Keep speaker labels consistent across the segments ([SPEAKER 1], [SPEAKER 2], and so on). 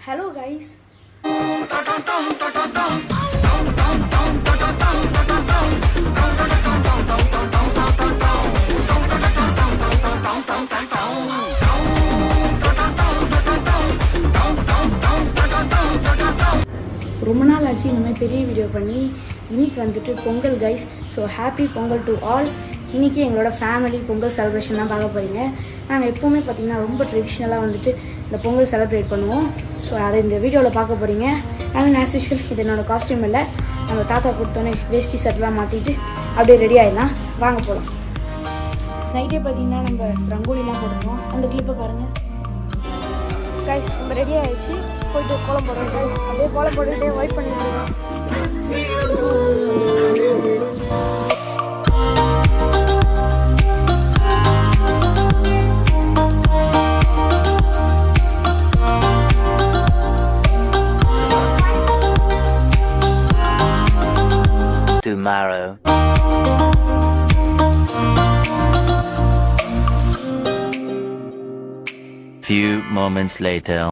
[SPEAKER 1] Hello guys ரொம்ப நாள் ஆச்சு இந்த மாதிரி பெரிய வீடியோ பண்ணி இன்னைக்கு வந்துட்டு Pongal guys so happy Pongal to all இன்னைக்கு எங்களோட ஃபேமிலி பொங்கல் செலிப்ரேஷன் தான் பார்க்க போறீங்க நாங்கள் எப்போவுமே பார்த்தீங்கன்னா ரொம்ப ட்ரெடிஷ்னலாக வந்துட்டு இந்த பொங்கல் செலிப்ரேட் பண்ணுவோம் ஸோ அதை இந்த வீடியோவில் பார்க்க போறீங்க அண்ட் ஆஸ் யூஷுவல் இது என்னோட காஸ்டியூம் இல்லை நம்ம தாத்தா கொடுத்தோன்னே வேஷ்டி ஷர்ட்லாம் மாற்றிட்டு அப்படியே ரெடி ஆயிடலாம் வாங்க போகலாம் நைட்டே பார்த்தீங்கன்னா நம்ம ரங்கோலிலாம் போட்டுருவோம் அந்த கிளிப்பை பாருங்கள் கைஸ் நம்ம ரெடி ஆயிடுச்சு போயிட்டு கோலம் போடுறோம் கைஸ் அப்படியே கோலம் போட்டுட்டு வெயிட் பண்ணிட்டு இருக்கோம்
[SPEAKER 2] tomorrow. Few moments later.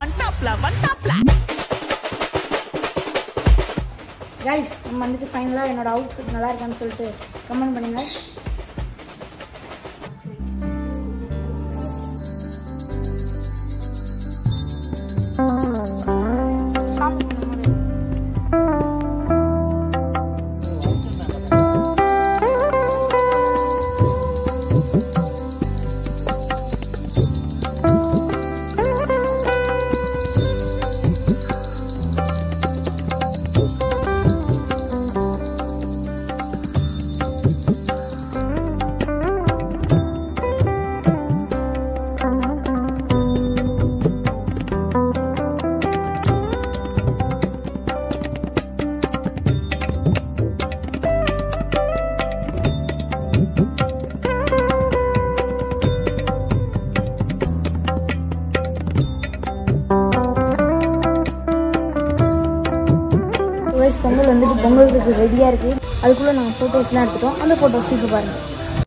[SPEAKER 1] Guys நம்ம வந்துட்டு ஃபைனலாக என்னோட அவுட்ஃபிட் நல்லா இருக்கான்னு சொல்லிட்டு கமெண்ட் பண்ணுங்க கைஸ் பொங்கல் வந்துட்டு பொங்கலுக்கு ரெடியாக இருக்குது அதுக்குள்ளே நாங்கள் ஃபோட்டோஸ்லாம் எடுத்துட்டோம் அந்த ஃபோட்டோஸ் இப்போ பாருங்கள்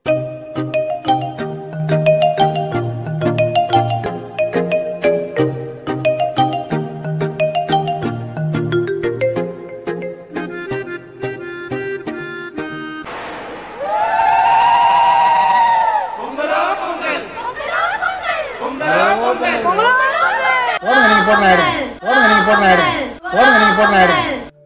[SPEAKER 3] ஓடுங்க நீங்க போடுற ஆயிடும் ஓடுங்க நீங்க போடுற ஆயிடும் ஓடுங்க நீங்க போடுற ஆயிடும்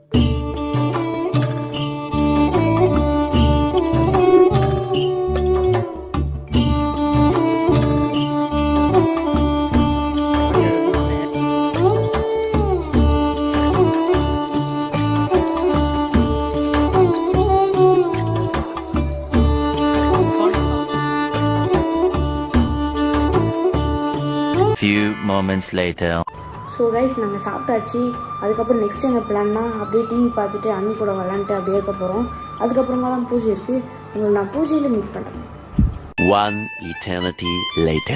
[SPEAKER 2] Few moments later.
[SPEAKER 1] So guys நாங்கள் சாப்பிட்டாச்சு அதுக்கப்புறம் நெக்ஸ்ட் எங்கள் பிளான்னா அப்படியே டிவி பார்த்துட்டு அண்ணி கூட விளாண்டுட்டு அப்படியே இருக்க போகிறோம் அதுக்கப்புறமா தான் பூஜை இருக்குது உங்களை நான் பூஜையில் மீட் பண்ணுறேன்
[SPEAKER 2] One eternity later.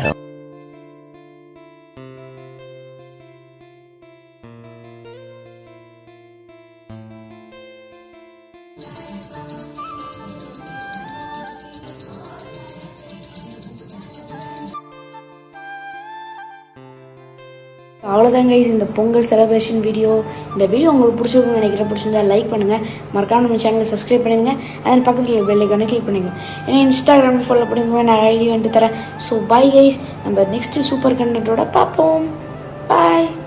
[SPEAKER 1] அவ்வளோதான் கைஸ் இந்த பொங்கல் செலிப்ரேஷன் வீடியோ இந்த வீடியோ உங்களுக்கு பிடிச்சிருக்கும்னு நினைக்கிறேன் பிடிச்சிருந்தா லைக் பண்ணுங்கள் மறக்காம நம்ம சேனலை சப்ஸ்கிரைப் பண்ணுங்க அதன் பக்கத்தில் பெல் ஐக்கானை கிளிக் பண்ணுங்க ஏன்னா இன்ஸ்டாகிராமில் ஃபாலோ பண்ணுங்க நான் ஐடி வந்துட்டு தரேன் ஸோ பை கைஸ் நம்ம நெக்ஸ்ட் சூப்பர் கண்டென்ட்டோட பார்ப்போம் பாய்